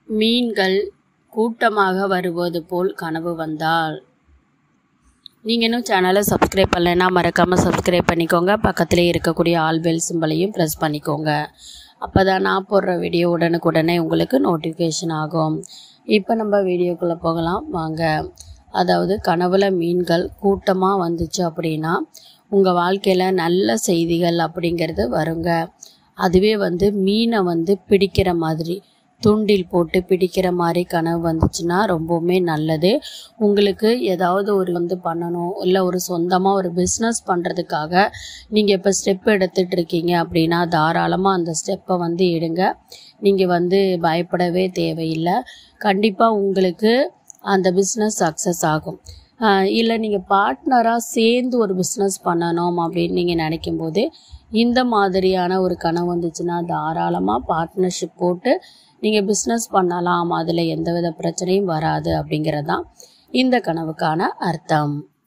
மீன்கள் கூட்டமாக வருவது போல் கனவு வந்தால் நீங்கள் இன்னும் சேனலை சப்ஸ்கிரைப் பண்ணலைன்னா மறக்காமல் சப்ஸ்கிரைப் பண்ணிக்கோங்க பக்கத்திலே இருக்கக்கூடிய ஆல் பெல் சிம்பலையும் ப்ரெஸ் பண்ணிக்கோங்க அப்போ தான் நான் போடுற வீடியோ உடனுக்குடனே உங்களுக்கு நோட்டிஃபிகேஷன் ஆகும் இப்போ நம்ம வீடியோக்குள்ளே போகலாம் வாங்க அதாவது கனவுல மீன்கள் கூட்டமாக வந்துச்சு அப்படின்னா உங்கள் வாழ்க்கையில் நல்ல செய்திகள் அப்படிங்கிறது வருங்க அதுவே வந்து மீனை வந்து பிடிக்கிற மாதிரி தூண்டில் போட்டு பிடிக்கிற மாதிரி கனவு வந்துச்சுன்னா ரொம்பவுமே நல்லது உங்களுக்கு ஏதாவது ஒரு வந்து பண்ணணும் இல்லை ஒரு சொந்தமாக ஒரு பிஸ்னஸ் பண்ணுறதுக்காக நீங்கள் இப்போ ஸ்டெப் எடுத்துட்டு இருக்கீங்க அப்படின்னா தாராளமாக அந்த ஸ்டெப்பை வந்து எடுங்க நீங்கள் வந்து பயப்படவே தேவையில்லை கண்டிப்பாக உங்களுக்கு அந்த பிஸ்னஸ் சக்ஸஸ் ஆகும் இல்லை நீங்கள் பார்ட்னராக சேர்ந்து ஒரு பிஸ்னஸ் பண்ணணும் அப்படின்னு நீங்கள் நினைக்கும் போது இந்த மாதிரியான ஒரு கனவு வந்துச்சுன்னா தாராளமாக பார்ட்னர்ஷிப் போட்டு நீங்கள் பிஸ்னஸ் பண்ணலாம் அதில் எந்தவித பிரச்சனையும் வராது அப்படிங்கிறது தான் இந்த கனவுக்கான அர்த்தம்